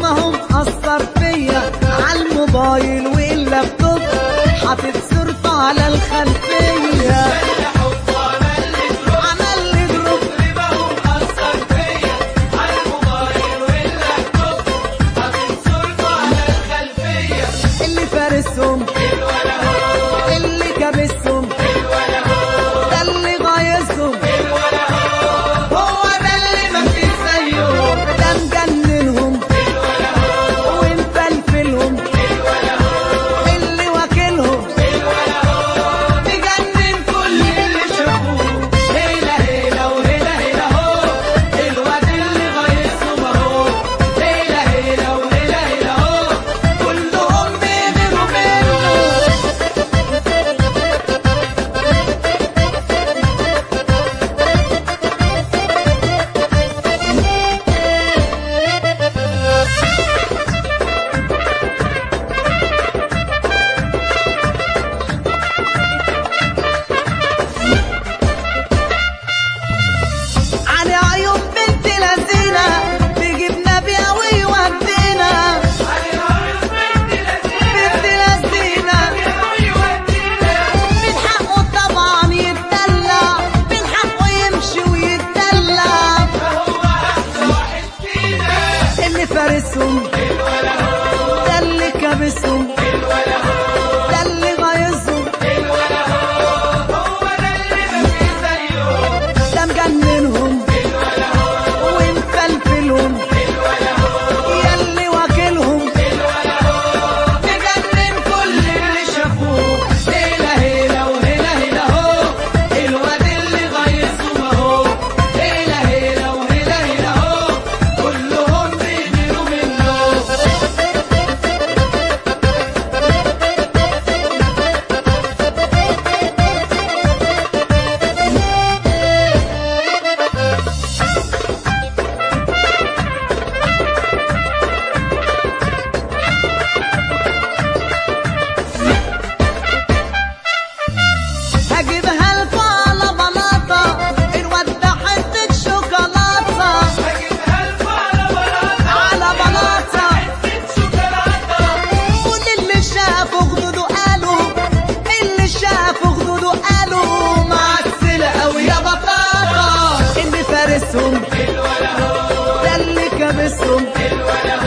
ما هو مأثر فيا عالموبايل واللابتوب حاطط صورته على الخلفية عمل لي جروب اللي فارسهم اللي كابسهم ده اللي غايزهم هو ده اللي ما فيه زيهم ده مجننهم ومفلفلهم اللي واكلهم مجنن كل اللي شافوه هيلا هيلا وهيلا هيلا هو الواد اللي غايزهم اهو هيلا هيلا وهيلا هيلا هو كلهم بيغيروا منه علي عيون بنت لذينة تجيبنا بيها ويودينا بنت لذينة من حقه طبعا يتدلع من حقه يمشي ويتدلع اللي فارسهم ده اللي كابسهم ده اللي غايزهم ده مجننهم ومفلفلهم ياللي واكلهم مجنن كل اللي شافوه هيلا هيلا وهيلا هيلا هو الواد اللي غايزهم اهو هيلا هيلا وهيلا هيلا هو كلهم بيغيروا منه هجيبها لكم على بلاطة الواد ده حتة شوكولاتة على بلاطة واللي شافوا خدوده قالوا اللي شافوا خدوده قالوا معسلة أوي يا بطاطا اللي فارسهم ده اللي كابسهم